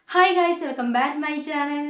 Hi guys welcome back my channel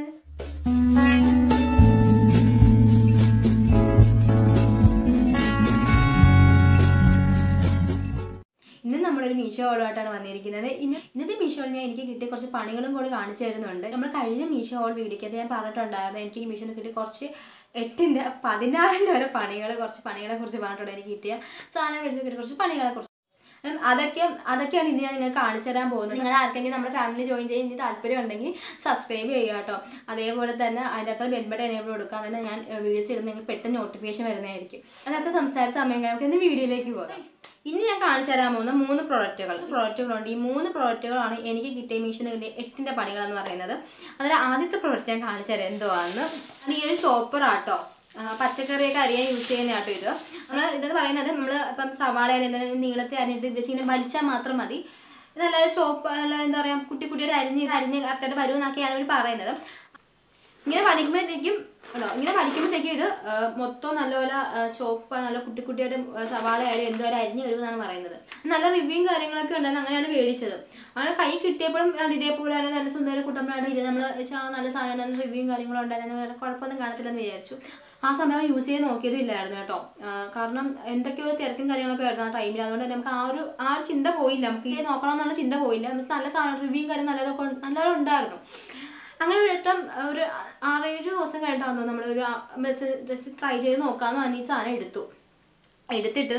ഇന്ന് നമ്മളൊരു മീഷോ ഓളുമായിട്ടാണ് വന്നിരിക്കുന്നത് ഇന്ന് ഇന്നത്തെ മീഷോയിൽ ഞാൻ എനിക്ക് കിട്ടിയ കുറച്ച് പണികളും കൂടി കാണിച്ചു തരുന്നുണ്ട് നമ്മൾ കഴിഞ്ഞ മീഷോ ഓൾ വീഡിയോക്കകത്ത് ഞാൻ പറഞ്ഞിട്ടുണ്ടായിരുന്നു എനിക്ക് ഈ മീഷോന്ന് കിട്ടിയ കുറച്ച് എട്ടിൻ്റെ പതിനാറിൻ്റെ വരെ പണികൾ കുറച്ച് പണികളെ കുറിച്ച് പറഞ്ഞിട്ടുണ്ട് എനിക്ക് കിട്ടിയ സാധനം മേടിച്ച് കിട്ടിയ കുറച്ച് പണികളെ കുറിച്ച് ഉം, അതൊക്കെ അതൊക്കെയാണ് ഇന്ന് ഞാൻ നിങ്ങൾക്ക് കാണിച്ചു തരാൻ പോകുന്നത് നിങ്ങൾ ആർക്കെങ്കിലും നമ്മുടെ ഫാമിലി ജോയിൻ ചെയ്യാൻ ഇനി താല്പര്യം ഉണ്ടെങ്കിൽ സബ്സ്ക്രൈബ് ചെയ്യുക കേട്ടോ അതേപോലെ തന്നെ അതിൻ്റെ അടുത്ത് ബെൽബട്ടൺ എനേബിൾ കൊടുക്കുക തന്നെ ഞാൻ വീഡിയോസ് ഇടുന്ന നിങ്ങൾക്ക് പെട്ടെന്ന് നോട്ടിഫിക്കേഷൻ വരുന്നതായിരിക്കും അതൊക്കെ സംസാരിച്ച സമയം നമുക്ക് ഇന്ന് വീഡിയോയിലേക്ക് പോകാം ഇനി ഞാൻ കാണിച്ചു തരാൻ പോകുന്ന മൂന്ന് പ്രോഡക്റ്റുകൾ പ്രോഡക്റ്റുകളുണ്ട് ഈ മൂന്ന് പ്രോഡക്റ്റുകളാണ് എനിക്ക് കിട്ടിയ മീഷോന്ന് കിട്ടിയ എട്ടിൻ്റെ പണികൾ എന്ന് പറയുന്നത് അതിൽ ആദ്യത്തെ പ്രോഡക്റ്റ് ഞാൻ കാണിച്ചു തരാം എന്തുവാന്ന് അത് ഈ ഒരു ചോപ്പർ ആട്ടോ ആ, പച്ചക്കറിയൊക്കെ അരിയാൻ യൂസ് ചെയ്യുന്ന ആട്ടോ ഇത് നമ്മൾ ഇതെന്ന് പറയുന്നത് നമ്മൾ ഇപ്പം സവാള എന്തെങ്കിലും നീളത്തെ അരിഞ്ഞിട്ട് ഇത് വെച്ച് ഇങ്ങനെ വലിച്ചാൽ മാത്രം മതി ഇതല്ലാതെ ചോപ്പ് അല്ല എന്താ പറയുക കുട്ടി കുട്ടിയുടെ അരിഞ്ഞ് അരിഞ്ഞ് കറക്റ്റായിട്ട് വരുമെന്നൊക്കെയാണ് ഇവർ പറയുന്നത് ഇങ്ങനെ വലിക്കുമ്പോഴത്തേക്കും ആണോ ഇങ്ങനെ വലിക്കുമ്പോഴത്തേക്കും ഇത് ആ, മൊത്തം നല്ലപോലെ ആ, ചോപ്പ് നല്ല കുട്ടി കുട്ടിയുടെ സവാള ആയാലും എന്തുമായാലും അരിഞ്ഞ് വരുമെന്നാണ് പറയുന്നത് നല്ല റിവ്യൂയും കാര്യങ്ങളൊക്കെ ഉണ്ടായിരുന്നു അങ്ങനെയാണ് മേടിച്ചത് അങ്ങനെ കൈ കിട്ടിയപ്പോഴും ആണ് ഇതേപോലെ തന്നെ നല്ല സുന്ദര കുട്ടമ്പളാണ് ഇത് നമ്മൾ നല്ല സാധനം നല്ല റിവ്യൂയും കാര്യങ്ങളും ഉണ്ടായിരുന്നു വേറെ കുഴപ്പമൊന്നും കാണത്തില്ലെന്ന് വിചാരിച്ചു ആ സമയം യൂസ് ചെയ്ത് നോക്കിയതും ഇല്ലായിരുന്നു കേട്ടോ ആ, കാരണം എന്തൊക്കെയോ തിരക്കും കാര്യങ്ങളൊക്കെ ആയിരുന്നു ആ ടൈമിൽ അതുകൊണ്ട് തന്നെ നമുക്ക് ആ ഒരു ആ ഒരു ചിന്ത പോയില്ല നമുക്ക് ഇത് നോക്കണം എന്നുള്ള ചിന്ത പോയില്ല നമുക്ക് നല്ല സാധനം റിവ്യൂയും കാര്യം നല്ലതൊക്കെ ഉണ്ട്- നല്ലപോലെ ഉണ്ടായിരുന്നു അങ്ങനെ ഒരു വട്ടം ഒരു ആറേഴ് ദിവസം കഴിഞ്ഞിട്ടാണെന്ന് നമ്മളൊരു മെസ്സേജ് ജസ്റ്റ് ട്രൈ ചെയ്ത് നോക്കാമെന്ന് പറഞ്ഞ് ഈ സാധനം എടുത്തു എടുത്തിട്ട്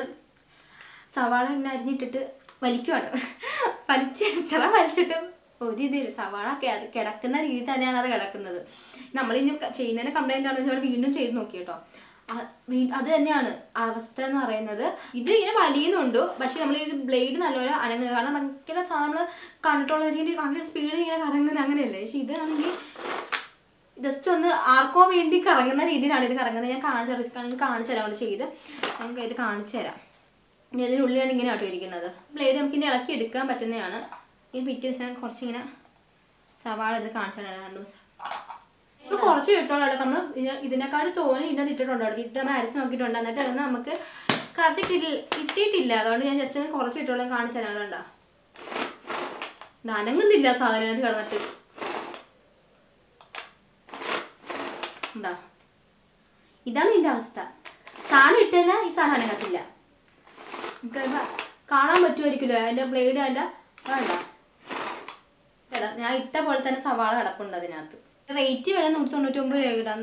സവാള ഇങ്ങനെ അരിഞ്ഞിട്ടിട്ട് വലിക്കുവാണ് വലിച്ച് എത്ര വലിച്ചിട്ടും ഒരു ഇതില്ല സവാള കെ- കിടക്കുന്ന രീതി തന്നെയാണ് അത് കിടക്കുന്നത് നമ്മളിനി ക- ചെയ്യുന്നതിന് കംപ്ലൈൻ്റ് ആണെന്ന് നമ്മൾ വീണ്ടും ചെയ്ത് നോക്കി കേട്ടോ ആ- വീ- അത് തന്നെയാണ് അവസ്ഥ എന്ന് പറയുന്നത് ഇത് ഇങ്ങനെ വലിയുന്നുണ്ട് പക്ഷെ നമ്മൾ ഈ ബ്ലേഡ് നല്ലപോലെ അനങ്ങുന്നത് കാരണം ഭയങ്കര സാധനം നമ്മൾ കണ്ടിട്ടുള്ള വെച്ചിട്ടുണ്ടെങ്കിൽ ഭയങ്കര സ്പീഡിൽ ഇങ്ങനെ കറങ്ങുന്നത് അങ്ങനെയല്ലേ പക്ഷെ ഇതാണെങ്കിൽ ജസ്റ്റ് ഒന്ന് ആർക്കോ വേണ്ടി കറങ്ങുന്ന രീതിയിലാണ് ഇത് കറങ്ങുന്നത് ഞാൻ കാണിച്ചു റിസ്ക് കാണിച്ചു തരാം കൊണ്ട് ചെയ്ത് ഞാൻ ഇത് കാണിച്ചു തരാം ഇനി ഇതിനുള്ളിലാണ് ഇങ്ങനെ ആട്ടോ ഇരിക്കുന്നത് ബ്ലേഡ് നമുക്ക് ഇനി ഇളക്കി എടുക്കാൻ പറ്റുന്നതാണ് ഈ പിറ്റേ ദിവസം ഞാൻ കുറച്ചിങ്ങനെ സവാള എടുത്ത് കാണിച്ചു തരാം രണ്ട് ദിവസം ഇപ്പൊ കുറച്ച് ഇട്ടോളൂ നമ്മൾ ഇതിനെക്കാട് തോനെ ഇന്നത് ഇട്ടിട്ടുണ്ട് അടുത്ത് ഇട്ട് നമ്മൾ അരച്ച് നോക്കിയിട്ടുണ്ട് എന്നിട്ട് അതൊന്നും നമുക്ക് കറക്റ്റ് കിട്ടി കിട്ടിയിട്ടില്ല അതുകൊണ്ട് ഞാൻ ജസ്റ്റ് ഒന്ന് കുറച്ച് ഇട്ടോളം കാണിച്ചു തരാം കണ്ടോ ഇത് അനങ്ങുന്നില്ല സാധനം അത് കിടന്നിട്ട് എന്താ ഇതാണ് ഇതിൻ്റെ അവസ്ഥ സാധനം ഇട്ടല്ല ഈ സാധനം അനങ്ങത്തില്ല നമുക്ക് ഇത് കാണാൻ പറ്റുമായിരിക്കുമല്ലോ അതിൻ്റെ ബ്ലേഡ് അതിൻ്റെ വേണ്ട എടാ ഞാൻ ഇട്ട പോലെ തന്നെ സവാള കിടപ്പുണ്ട് അതിനകത്ത് റേറ്റ് വില നൂറ്റി തൊണ്ണൂറ്റൊമ്പത് രൂപ കിട്ടാൻ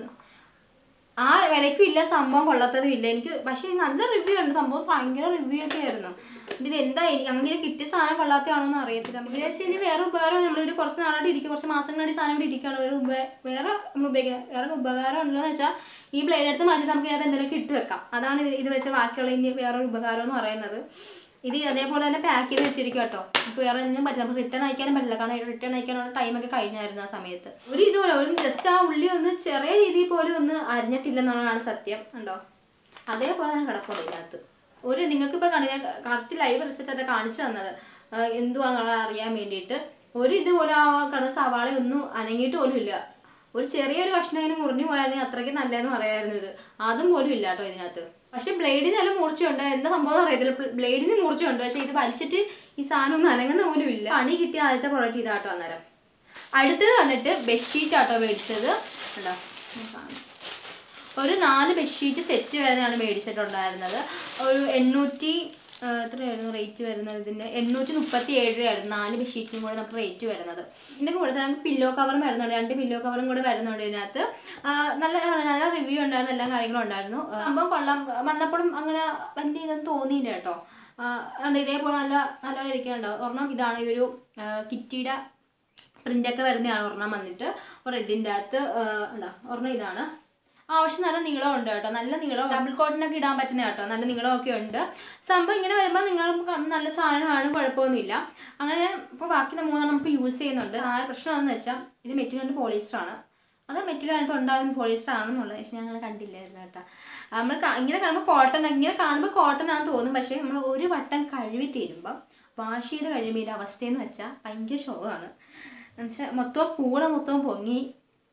ആ വിലയ്ക്കും ഇല്ല സംഭവം കൊള്ളത്തതും ഇല്ല എനിക്ക് പക്ഷേ നല്ല റിവ്യൂ ഉണ്ട് സംഭവം ഭയങ്കര റിവ്യൂ ഒക്കെ ആയിരുന്നു ഇത് എന്താ എനിക്ക് അങ്ങനെ കിട്ടിയ സാധനം കൊള്ളാത്തയാണോ എന്ന് അറിയത്തില്ല നമുക്ക് വെച്ചാൽ ഇനി വേറെ ഉപകാരം നമ്മളിവിടെ കുറച്ച് നാളായിട്ട് ഇരിക്കും കുറച്ച് മാസങ്ങളായിട്ട് ഈ സാധനം ഇവിടെ ഇരിക്കുകയാണ് വേറെ ഉപ വേറെ നമ്മൾ ഉപയോഗിക്കുന്നത് വേറെ ഉപകാരം ഉള്ളതെന്ന് വെച്ചാൽ ഈ ബ്ലേഡ് എടുത്ത് മാറ്റിയിട്ട് നമുക്ക് ഇതിനകത്ത് എന്തെങ്കിലും ഇട്ട് വെക്കാം അതാണ് ഇത് ഇത് വെച്ച് ബാക്കിയുള്ള ഇനി വേറൊരു ഉപകാരം എന്ന് പറയുന്നത് ഇത് അതേപോലെ തന്നെ പാക്ക് ചെയ്ത് വെച്ചിരിക്കും കേട്ടോ നമുക്ക് വേറെ ഒന്നും പറ്റില്ല നമുക്ക് റിട്ടേൺ അയക്കാനും പറ്റില്ല കാരണം റിട്ടേൺ അയക്കാനുള്ള ടൈമൊക്കെ കഴിഞ്ഞായിരുന്നു ആ സമയത്ത് ഒരു ഇതുപോലെ ഒരു ജസ്റ്റ് ആ ഉള്ളി ഒന്ന് ചെറിയ രീതിയിൽ പോലും ഒന്ന് അരിഞ്ഞിട്ടില്ലെന്നുള്ളതാണ് സത്യം ഉണ്ടോ അതേപോലെ തന്നെ കിടപ്പുണ്ട് ഇതിനകത്ത് ഒരു നിങ്ങൾക്കിപ്പോൾ കണ്ടു ഞാൻ കറക്റ്റ് ലൈവ് റിസർച്ച് അത് കാണിച്ചു തന്നത് ആ, എന്തുവാന്നുള്ളത് അറിയാൻ വേണ്ടിയിട്ട് ഒരു ഇതുപോലെ ആ കട സവാള ഒന്നും അനങ്ങിയിട്ട് പോലും ഇല്ല ഒരു ചെറിയൊരു കഷ്ണം അതിന് മുറിഞ്ഞു പോയാൽ അത്രയ്ക്ക് നല്ലതെന്ന് പറയായിരുന്നു ഇത് അതും പോലും ഇല്ല കേട്ടോ ഇതിനകത്ത് പക്ഷെ ബ്ലേഡിന് നല്ല മൂർച്ചയുണ്ട് എന്താ സംഭവം അറിയത്തില്ല ബ്ലേഡിന് മൂർച്ചയുണ്ട് പക്ഷെ ഇത് വലിച്ചിട്ട് ഈ സാധനം ഒന്നും അനങ്ങുന്ന പോലും ഇല്ല പണി കിട്ടിയ ആദ്യത്തെ പ്രോഡക്റ്റ് ഇതാട്ടോ അന്നേരം അടുത്തത് വന്നിട്ട് ബെഡ്ഷീറ്റ് ആട്ടോ മേടിച്ചത് ഉണ്ടോ ഞാൻ കാണിച്ചു. ഒരു നാല് ബെഡ്ഷീറ്റ് സെറ്റ് വരുന്നതാണ് മേടിച്ചിട്ടുണ്ടായിരുന്നത് ഒരു എണ്ണൂറ്റി ആ, എത്രയായിരുന്നു റേറ്റ് വരുന്നത് ഇതിൻ്റെ എണ്ണൂറ്റി മുപ്പത്തി ഏഴ് രൂപയായിരുന്നു നാല് ബെഡ്ഷീറ്റിനും കൂടെ നമുക്ക് റേറ്റ് വരുന്നത് ഇതിൻ്റെ കൂടെ തന്നെ നമുക്ക് പില്ലോ കവറും വരുന്നുണ്ട് രണ്ട് പില്ലോ കവറും കൂടെ വരുന്നുണ്ട് ഇതിനകത്ത് ആ, നല്ല നല്ല റിവ്യൂ ഉണ്ടായിരുന്നു എല്ലാ കാര്യങ്ങളും ഉണ്ടായിരുന്നു ആ, സംഭവം കൊള്ളാം വന്നപ്പോഴും അങ്ങനെ വലിയ ഇതൊന്നും തോന്നിയില്ല കേട്ടോ ആ, അതുകൊണ്ട് ഇതേപോലെ നല്ല നല്ലോണം ഇരിക്കുന്നുണ്ടോ ഒരെണ്ണം ഇതാണ് ഈ ഒരു ആ, കിറ്റിയുടെ പ്രിൻ്റൊക്കെ വരുന്നതാണ് ഒരെണ്ണം വന്നിട്ട് റെഡിൻ്റെ അകത്ത് ആ, ഉണ്ടോ ഒരെണ്ണം ഇതാണ് ആവശ്യം നല്ല നീളം ഉണ്ട് കേട്ടോ നല്ല നീളം ഡബിൾ കോട്ടിനൊക്കെ ഇടാൻ പറ്റുന്ന കേട്ടോ നല്ല നീളമൊക്കെ ഉണ്ട് സംഭവം ഇങ്ങനെ വരുമ്പോൾ നിങ്ങൾ കാണുമ്പോൾ നല്ല സാധനമാണ് കുഴപ്പമൊന്നുമില്ല അങ്ങനെ ഇപ്പോൾ ബാക്കി മൂന്നെണ്ണം നമുക്ക് യൂസ് ചെയ്യുന്നുണ്ട് ആ പ്രശ്നം എന്താണെന്ന് വെച്ചാൽ ഇത് മെറ്റീരിയൽ പോളിസ്റ്റർ ആണ് അത് മെറ്റീരിയൽ അതിനകത്ത് ഉണ്ടാകുന്ന പോളിസ്റ്റർ ആണെന്നുള്ളത് പക്ഷെ ഞങ്ങൾ കണ്ടില്ലായിരുന്നു കേട്ടോ നമ്മൾ ഇങ്ങനെ കാണുമ്പോൾ കോട്ടൺ ഇങ്ങനെ കാണുമ്പോൾ കോട്ടൺ ആണെന്ന് തോന്നും പക്ഷേ നമ്മൾ ഒരു വട്ടം കഴുകി തീരുമ്പോൾ വാഷ് ചെയ്ത് കഴിയുമ്പോൾ ഇതിൻ്റെ അവസ്ഥയെന്ന് വെച്ചാൽ ഭയങ്കര ശോകമാണ് എന്നുവെച്ചാൽ മൊത്തം പൂള മൊത്തം പൊങ്ങി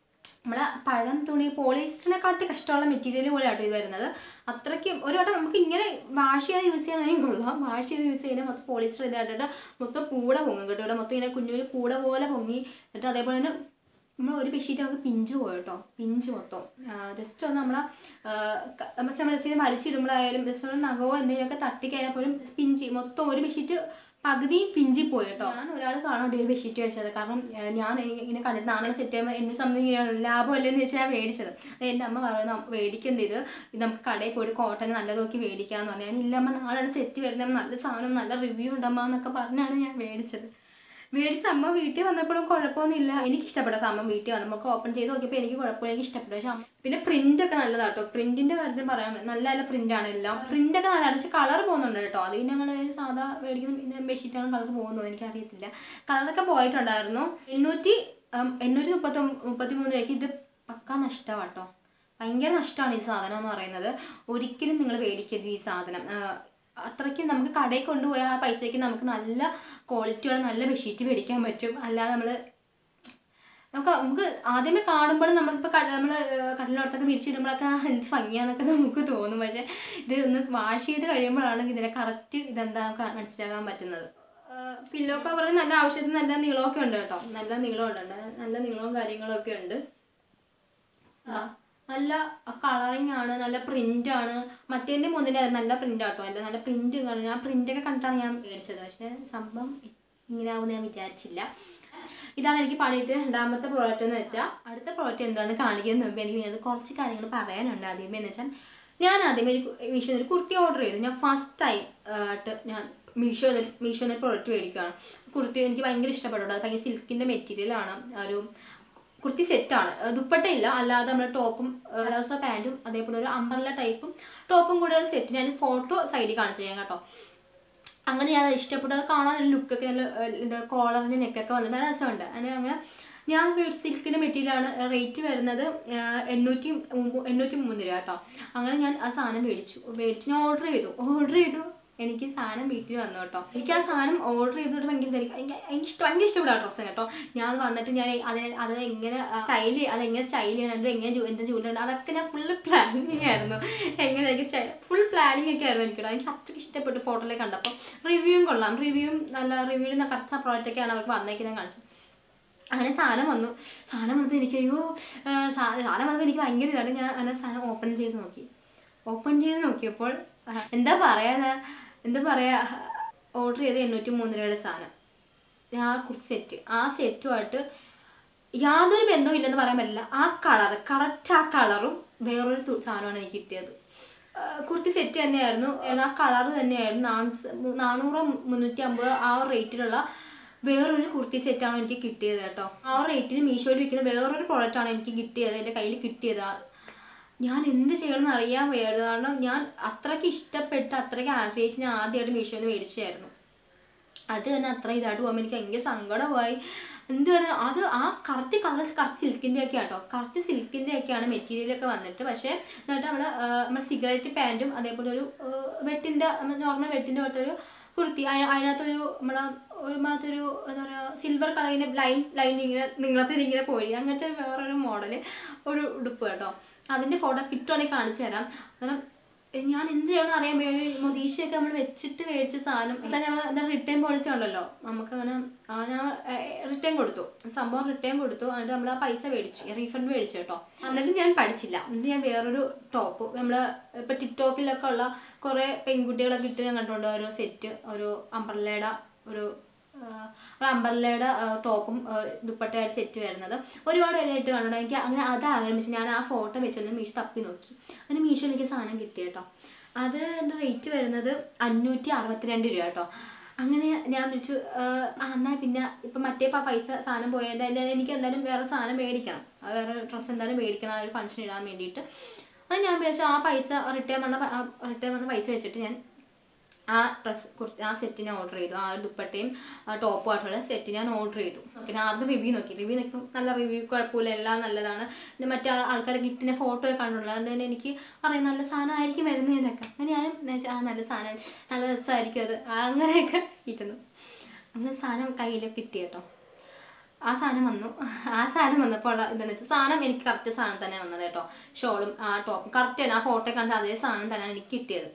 നമ്മളെ പഴം തുണി പോളിസ്റ്ററിനെക്കാട്ടി കഷ്ടമുള്ള മെറ്റീരിയൽ പോലെ ആട്ടോ ഇത് വരുന്നത് അത്രയ്ക്കും ഒരു വട്ടം നമുക്ക് ഇങ്ങനെ വാഷ് ചെയ്ത് യൂസ് ചെയ്യാനാണെങ്കിൽ കൊള്ളാം വാഷ് ചെയ്ത് യൂസ് ചെയ്യുന്നത് മൊത്തം പോളിസ്റ്റർ ഇതായിട്ടിട്ട് മൊത്തം പൂട പൊങ്ങും കേട്ടോ ഇവിടെ മൊത്തം ഇങ്ങനെ കുഞ്ഞൊരു പൂട പോലെ പൊങ്ങി എന്നിട്ട് അതേപോലെ തന്നെ നമ്മൾ ഒരു ബെഡ്ഷീറ്റ് നമുക്ക് പിഞ്ച് പോയി കേട്ടോ പിഞ്ച് മൊത്തം ജസ്റ്റ് ഒന്ന് നമ്മളെ നമ്മൾ നമ്മൾ വെച്ചാൽ വലിച്ചിടുമ്പോഴായാലും ജസ്റ്റ് ഒന്ന് നഖമോ എന്തെങ്കിലുമൊക്കെ തട്ടിക്കഴിഞ്ഞാൽ പോലും പിഞ്ചി മൊത്തം ഒരു ബെഡ്ഷീറ്റ് പകുതിയും പിഞ്ചി പോയി കേട്ടോ ഞാൻ ഒരാൾ കാണാൻ ഒരു ബെഡ്ഷീറ്റ് മേടിച്ചത് കാരണം ഏഹ്, ഞാൻ ഇ- ഇങ്ങനെ കണ്ടിട്ട് നാളെ സെറ്റ് ചെയ്യുമ്പോൾ എന്നോട് സംബന്ധം ഇങ്ങനെയാണ് ലാഭമല്ലേ എന്ന് വെച്ചാൽ ഞാൻ മേടിച്ചത് അത് എൻ്റെ അമ്മ പറയുന്നത് മേടിക്കേണ്ട ഇത് ഇത് നമുക്ക് കടയിൽ പോയിട്ട് കോട്ടൺ നല്ല നോക്കി മേടിക്കാമെന്ന് പറഞ്ഞു ഞാൻ ഇല്ല അമ്മ നാളെ സെറ്റ് വരുന്നത് നല്ല സാധനം നല്ല റിവ്യൂ ഉണ്ടമ്മ എന്നൊക്കെ പറഞ്ഞാണ് ഞാൻ മേടിച്ചത് മേടിച്ച അമ്മ വീട്ടിൽ വന്നപ്പോഴും കുഴപ്പമൊന്നുമില്ല എനിക്ക് ഇഷ്ടപ്പെട്ട സംഭവം വീട്ടിൽ വന്ന് നമുക്ക് ഓപ്പൺ ചെയ്ത് നോക്കിയപ്പോൾ എനിക്ക് കുഴപ്പമില്ല എനിക്ക് ഇഷ്ടപ്പെട്ടു പക്ഷെ അമ്മ- പിന്നെ പ്രിന്റ് ഒക്കെ നല്ലതാട്ടോ പ്രിന്റിന്റെ കാര്യത്തിൽ പറയാൻ നല്ല നല്ല പ്രിന്റ് ആണ് എല്ലാം പ്രിന്റ് ഒക്കെ നല്ലതാണ് പക്ഷെ കളർ പോകുന്നുണ്ട് കേട്ടോ അത് പിന്നെ ഞങ്ങൾ സാധാ മേടിക്കുന്ന പിന്നെ ബെഡ്ഷീറ്റാണ് കളർ പോകുന്നത് എനിക്ക് അറിയത്തില്ല കളറൊക്കെ പോയിട്ടുണ്ടായിരുന്നു എണ്ണൂറ്റി ഉം, എണ്ണൂറ്റി മുപ്പത്തി മുപ്പത്തി മൂന്ന് രൂപയ്ക്ക് ഇത് പക്കാ നഷ്ടമാട്ടോ ഭയങ്കര നഷ്ടമാണ് ഈ സാധനം എന്ന് പറയുന്നത് ഒരിക്കലും നിങ്ങൾ മേടിക്കരുത് ഈ സാധനം ആ, അത്രയ്ക്കും നമുക്ക് കടയിൽ കൊണ്ടുപോയ ആ പൈസയ്ക്ക് നമുക്ക് നല്ല ക്വാളിറ്റിയുള്ള നല്ല ബെഡ്ഷീറ്റ് മേടിക്കാൻ പറ്റും അല്ലാതെ നമ്മൾ നമുക്ക് നമുക്ക് ആദ്യമേ കാണുമ്പോൾ നമ്മളിപ്പോൾ നമ്മൾ കടലോടത്തൊക്കെ വിരിച്ചിടുമ്പോഴൊക്കെ ആ, എന്ത് ഭംഗിയാന്നൊക്കെ നമുക്ക് തോന്നും പക്ഷേ ഇത് ഒന്ന് വാഷ് ചെയ്ത് കഴിയുമ്പോഴാണ് ഇതിനെ കറക്റ്റ് ഇതെന്താ നമുക്ക് മനസ്സിലാക്കാൻ പറ്റുന്നത് പില്ലോ കവർ നല്ല ആവശ്യത്തിന് നല്ല നീളമൊക്കെ ഉണ്ട് കേട്ടോ നല്ല നീളമുണ്ട് നല്ല നീളവും കാര്യങ്ങളും ഒക്കെ ഉണ്ട് ആ, നല്ല കളറിങ് ആണ് നല്ല പ്രിന്റ് ആണ് മറ്റേൻ്റെ മുന്നിൽ നല്ല പ്രിന്റ് ആട്ടോ അല്ല നല്ല പ്രിന്റ് ഞാൻ പ്രിന്റ് ഒക്കെ കണ്ടിട്ടാണ് ഞാൻ മേടിച്ചത് പക്ഷേ സംഭവം ഇങ്ങനെ ആവുമെന്ന് ഞാൻ വിചാരിച്ചില്ല ഇതാണ് എനിക്ക് പണിയിട്ട് രണ്ടാമത്തെ പ്രോഡക്റ്റ് എന്ന് വെച്ചാൽ അടുത്ത പ്രോഡക്റ്റ് എന്താണെന്ന് കാണിക്കുന്നതിന് മുമ്പ് എനിക്ക് നിങ്ങൾക്ക് കുറച്ച് കാര്യങ്ങൾ പറയാനുണ്ട് ആദ്യമേ എന്ന് വെച്ചാൽ ഞാൻ ആദ്യമേ ഒരു മീഷോയിൽ ഒരു കുർത്തി ഓർഡർ ചെയ്തു ഞാൻ ഫസ്റ്റ് ടൈം ആയിട്ട് ഞാൻ മീഷോ മീഷോ എന്ന പ്രോഡക്റ്റ് മേടിക്കുകയാണ് കുർത്തി എനിക്ക് ഭയങ്കര ഇഷ്ടപ്പെട്ടു അത് ഭയങ്കര സിൽക്കിൻ്റെ മെറ്റീരിയലാണ് ഒരു കുർത്തി സെറ്റാണ് ദുപ്പട്ടയില്ല അല്ലാതെ നമ്മൾ ടോപ്പും അലാസ പാൻറ്റും അതേപോലെ ഒരു അമ്പർല ടൈപ്പും ടോപ്പും കൂടെ ഒരു സെറ്റ് ഞാൻ ഫോട്ടോ സൈഡിൽ കാണിച്ചു തരാം കേട്ടോ അങ്ങനെ ഞാൻ ഇഷ്ടപ്പെട്ടു അത് കാണാൻ ഒരു ലുക്കൊക്കെ നല്ല ഏഹ്, ഇത് കോളറിൻ്റെ നെക്കൊക്കെ വന്നിട്ട് നല്ല രസമുണ്ട് അതിന് അങ്ങനെ ഞാൻ സിൽക്കിൻ്റെ മെറ്റീരിയലാണ് റേറ്റ് വരുന്നത് ഏഹ്, എണ്ണൂറ്റി മു- എണ്ണൂറ്റി മൂന്ന് രൂപ കേട്ടോ അങ്ങനെ ഞാൻ ആ സാധനം മേടിച്ചു മേടിച്ച് ഞാൻ ഓർഡർ ചെയ്തു ഓർഡർ ചെയ്തു എനിക്ക് സാധനം വീട്ടിൽ വന്നു കേട്ടോ എനിക്ക് ആ സാധനം ഓർഡർ ചെയ്തിട്ട് ഭയങ്കര ഇതായിരിക്കും. എനിക്ക് എനിക്ക് ഇഷ്ടം ഭയങ്കര ഇഷ്ടപ്പെട്ട ഡ്രസ്സ് കേട്ടോ ഞാൻ അത് വന്നിട്ട് ഞാൻ അതിനെ അത് എങ്ങനെ സ്റ്റൈൽ അതെങ്ങനെ സ്റ്റൈൽ ചെയ്യണം അത് എങ്ങനെ ജോ- എന്താ ജോലി അതൊക്കെ ഞാൻ ഫുള്ള് പ്ലാനിങ് ആയിരുന്നു എങ്ങനെ എനിക്ക് സ്റ്റൈൽ ഫുൾ പ്ലാനിങ് ഒക്കെ ആയിരുന്നു എനിക്ക് എനിക്ക് അത്രയ്ക്ക് ഇഷ്ടപ്പെട്ടു ഫോട്ടോയിലേക്ക് കണ്ടപ്പോൾ റിവ്യൂവും കൊള്ളാം റിവ്യൂവും നല്ല റിവ്യൂവിൽ നിന്ന് കറച്ച പ്രോഡക്റ്റൊക്കെയാണ് അവർക്ക് വന്നേക്കുന്നത് കാണിച്ചത് അങ്ങനെ സാധനം വന്നു സാധനം വന്നപ്പോൾ എനിക്ക് അയ്യോ ആ, സാ- സാധനം വന്നപ്പോൾ എനിക്ക് ഭയങ്കര ഇതാണ് ഞാൻ അങ്ങനെ സാധനം ഓപ്പൺ ചെയ്ത് നോക്കി ഓപ്പൺ ചെയ്ത് നോക്കിയപ്പോൾ ആ, എന്താ പറയാ എന്താ പറയാ ഓർഡർ ചെയ്ത് എണ്ണൂറ്റി മൂന്ന് രൂപയുടെ സാധനം ഞാൻ ആ കുർത്തി സെറ്റ് ആ സെറ്റുമായിട്ട് യാതൊരു ബന്ധവും ഇല്ലെന്ന് പറയാൻ പറ്റില്ല ആ കളർ കറക്റ്റ് ആ കളറും വേറൊരു തു- സാധനമാണ് എനിക്ക് കിട്ടിയത് ആ, കുർത്തി സെറ്റ് തന്നെയായിരുന്നു ആ കളർ തന്നെയായിരുന്നു നാനൂ- നാനൂറ് മുന്നൂറ്റി അമ്പത് ആ റേറ്റിലുള്ള വേറൊരു കുർത്തി സെറ്റാണ് എനിക്ക് കിട്ടിയത് കേട്ടോ ആ റേറ്റിന് മീഷോയിൽ വിൽക്കുന്ന വേറൊരു പ്രോഡക്റ്റാണ് എനിക്ക് കിട്ടിയത് എൻ്റെ കയ്യിൽ കിട്ടിയത് ആ- ഞാൻ എന്ത് ചെയ്യണമെന്ന് അറിയാൻ വയ്യായിരുന്നു കാരണം ഞാൻ അത്രയ്ക്ക് ഇഷ്ടപ്പെട്ട് അത്രയ്ക്ക് ആഗ്രഹിച്ച് ഞാൻ ആദ്യമായിട്ട് മീഷോയിൽ നിന്ന് മേടിച്ചായിരുന്നു അത് തന്നെ അത്ര ഇതായിട്ട് പോകുമ്പോൾ എനിക്ക് ഭയങ്കര സങ്കടമായി എന്താണ് അത് ആ കറക്റ്റ് കളർ കറക്റ്റ് സിൽക്കിൻ്റെ ഒക്കെ ആട്ടോ കറക്റ്റ് സിൽക്കിൻ്റെ ഒക്കെയാണ് മെറ്റീരിയലൊക്കെ വന്നിട്ട് പക്ഷേ എന്നിട്ട് നമ്മൾ നമ്മൾ സിഗരറ്റ് പാൻറ്റും അതേപോലെ ഒരു വെട്ടിൻ്റെ നോർമൽ വെട്ടിൻ്റെ പോലത്തെ ഒരു കുർത്തി അതിന- അതിനകത്തൊരു നമ്മളെ ഒരു മാത്തൊരു എന്താ പറയുക സിൽവർ കളറിൻ്റെ ലൈൻ ലൈൻ ഇങ്ങനെ നീളത്തിൽ ഇങ്ങനെ പോയി അങ്ങനത്തെ വേറൊരു മോഡൽ ഒരു ഉടുപ്പ് കേട്ടോ അതിൻ്റെ ഫോട്ടോ കിട്ടുവാണെങ്കിൽ കാണിച്ചു തരാം കാരണം ഞാൻ എന്ത് ചെയ്യണമെന്ന് അറിയാൻ വേണ്ടി മൊദീഷയൊക്കെ നമ്മൾ വെച്ചിട്ട് മേടിച്ച സാധനം വെച്ചാൽ നമ്മൾ എന്താ റിട്ടേൺ പോളിസി ഉണ്ടല്ലോ നമുക്കങ്ങനെ ആ, ഞാൻ റിട്ടേൺ കൊടുത്തു സംഭവം റിട്ടേൺ കൊടുത്തു എന്നിട്ട് നമ്മൾ ആ പൈസ മേടിച്ചു റീഫണ്ട് മേടിച്ചു കേട്ടോ എന്നിട്ട് ഞാൻ പഠിച്ചില്ല എന്നിട്ട് ഞാൻ വേറൊരു ടോപ്പ് നമ്മൾ ഇപ്പം ടിക്ടോക്കിലൊക്കെ ഉള്ള കുറേ പെൺകുട്ടികളൊക്കെ ഇട്ട് ഞാൻ കണ്ടുകൊണ്ട് ഒരു സെറ്റ് ഒരു അംബ്രല്ലയുടെ ഒരു ആഹ് ഒരു അമ്പർലയുടെ ടോപ്പും ദുപ്പട്ടയുടെ സെറ്റ് വരുന്നത് ഒരുപാട് പേരായിട്ട് കണ്ടിട്ടുണ്ട് എനിക്ക് അങ്ങനെ അത് ആരംഭിച്ച് ഞാൻ ആ ഫോട്ടോ വെച്ചൊന്ന് മീഷോ തപ്പി നോക്കി അതിന് മീഷോ എനിക്ക് സാധനം കിട്ടി കേട്ടോ അത് എൻ്റെ റേറ്റ് വരുന്നത് അഞ്ഞൂറ്റി അറുപത്തിരണ്ട് രൂപ കേട്ടോ അങ്ങനെ ഞാൻ വിളിച്ചു ആഹ് ആ എന്നാൽ പിന്നെ ഇപ്പം മറ്റേ ഇപ്പം ആ പൈസ സാധനം പോയതിൻ്റെ എൻ്റെ എനിക്ക് എന്തായാലും വേറെ സാധനം മേടിക്കണം ആ വേറെ ഡ്രസ്സ് എന്തായാലും മേടിക്കണം ആ ഒരു ഫംഗ്ഷൻ ഇടാൻ വേണ്ടിയിട്ട് അത് ഞാൻ വിചാരിച്ചു ആ പൈസ റിട്ടേൺ വന്ന റിട്ടേൺ വന്ന പൈസ വെച്ചിട്ട് ഞാൻ ആ ഡ്രസ് കുറച്ച് ആ സെറ്റ് ഞാൻ ഓർഡർ ചെയ്തു ആ ദുപ്പട്ടയും ആ ടോപ്പും ആയിട്ടുള്ള സെറ്റ് ഞാൻ ഓർഡർ ചെയ്തു ഓക്കെ ഞാൻ ആദ്യം റിവ്യൂ നോക്കി റിവ്യൂ നോക്കിയപ്പോൾ നല്ല റിവ്യൂ കുഴപ്പമില്ല എല്ലാം നല്ലതാണ് പിന്നെ മറ്റേ ആ- ആൾക്കാരെ കിട്ടിയ ഫോട്ടോ ഒക്കെ കണ്ടുള്ളത് അതുകൊണ്ട് തന്നെ എനിക്ക് പറയാം നല്ല സാധനം ആയിരിക്കും വരുന്നതെന്നൊക്കെ അങ്ങനെ ഞാനും വെച്ചാൽ ആ നല്ല സാധനം നല്ല രസമായിരിക്കും അത് അങ്ങനെയൊക്കെ കിട്ടുന്നു അങ്ങനെ സാധനം കയ്യിൽ കിട്ടി കേട്ടോ ആ സാധനം വന്നു ആ സാധനം വന്നപ്പോൾ ഉള്ള എന്താണെന്ന് വെച്ചാൽ സാധനം എനിക്ക് കറക്റ്റ് സാധനം തന്നെ വന്നത് കേട്ടോ ഷോളും ആ ടോപ്പും കറക്റ്റ് തന്നെ ആ ഫോട്ടോ കാണിച്ച അതേ സാധനം തന്നെയാണ് എനിക്ക് കിട്ടിയത്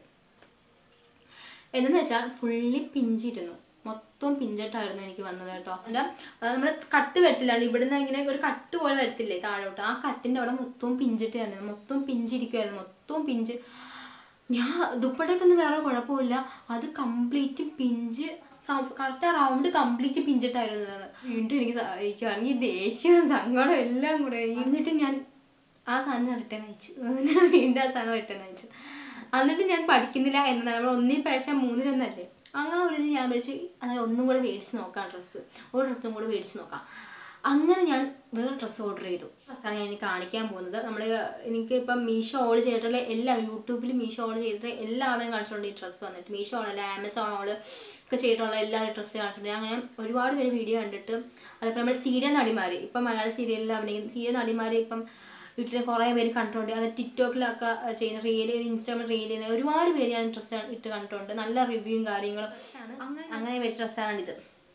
എന്തെന്ന് വെച്ചാൽ ഫുള്ളി പിഞ്ചിരുന്നു മൊത്തം പിഞ്ചിട്ടായിരുന്നു എനിക്ക് വന്നത് കേട്ടോ എൻ്റെ നമ്മൾ കട്ട് വരത്തില്ലാണ് ഇവിടുന്ന് ഇങ്ങനെ ഒരു കട്ട് പോലെ വരത്തില്ലേ താഴോട്ട് ആ കട്ടിൻ്റെ അവിടെ മൊത്തവും പിഞ്ചിട്ടായിരുന്നു മൊത്തം പിഞ്ചിരിക്കുമായിരുന്നു മൊത്തവും പിഞ്ച് ഞാൻ ദുപ്പട്ടയ്ക്ക് ഒന്നും വേറെ കുഴപ്പമില്ല അത് കംപ്ലീറ്റ് പിഞ്ച് കറക്റ്റ് ആ റൗണ്ട് കംപ്ലീറ്റ് പിഞ്ചിട്ടായിരുന്നു അത്. വീണ്ടും എനിക്ക് സ- എനിക്കാണെങ്കിൽ ദേഷ്യവും സങ്കടവും എല്ലാം കൂടെ എന്നിട്ട് ഞാൻ ആ സാധനം റിട്ടേൺ അയച്ചു ഞാൻ വീണ്ടും ആ സാധനം റിട്ടേൺ അയച്ചു എന്നിട്ട് ഞാൻ പഠിക്കുന്നില്ല എന്നതാണ് നമ്മൾ ഒന്നിൽ പഠിച്ചാൽ മൂന്നിലൊന്നല്ലേ അങ്ങനെ ഒരു ഞാൻ വിളിച്ചു അങ്ങനെ ഒന്നും കൂടെ മേടിച്ച് നോക്കാം ഡ്രസ്സ് ഒരു ഡ്രസ്സും കൂടെ മേടിച്ച് നോക്കാം അങ്ങനെ ഞാൻ വേറെ ഡ്രസ്സ് ഓർഡർ ചെയ്തു ഡ്രസ്സാണ് ഞാൻ ഇനി കാണിക്കാൻ പോകുന്നത് നമ്മൾ എനിക്ക് ഇപ്പം മീഷോ ഓർഡർ ചെയ്തിട്ടുള്ള എല്ലാ യൂട്യൂബിൽ മീഷോ ഓർഡർ ചെയ്തിട്ട് എല്ലാവരും കാണിച്ചിട്ടുണ്ട് ഈ ഡ്രസ്സ് വന്നിട്ട് മീഷോ ഓളല്ല ആമസോൺ ഓൾ ഒക്കെ ചെയ്തിട്ടുള്ള എല്ലാവരും ഡ്രസ്സ് കാണിച്ചിട്ടുണ്ട് ഞാൻ അങ്ങനെ ഒരുപാട് പേര് വീഡിയോ കണ്ടിട്ട് അതേപോലെ നമ്മുടെ സീരിയൽ നടിമാർ ഇപ്പം മലയാള സീരിയലിൽ അഭിനയിക്കുന്ന സീരിയൽ നടിമാർ ഇപ്പം വീട്ടിൽ കുറേ പേര് കണ്ടിട്ടുണ്ട് അത് ടിക്ടോക്കിലൊക്കെ ചെയ്യുന്ന റീല് ഇൻസ്റ്റാഗ്രാം റീൽ ചെയ്യുന്ന ഒരുപാട് പേര് ഞാൻ ഡ്രസ്സ് ഇട്ട് കണ്ടിട്ടുണ്ട് നല്ല റിവ്യൂവും കാര്യങ്ങളും അങ്ങനെ അങ്ങനെ വെച്ച ഡ്രസ്സാണിത്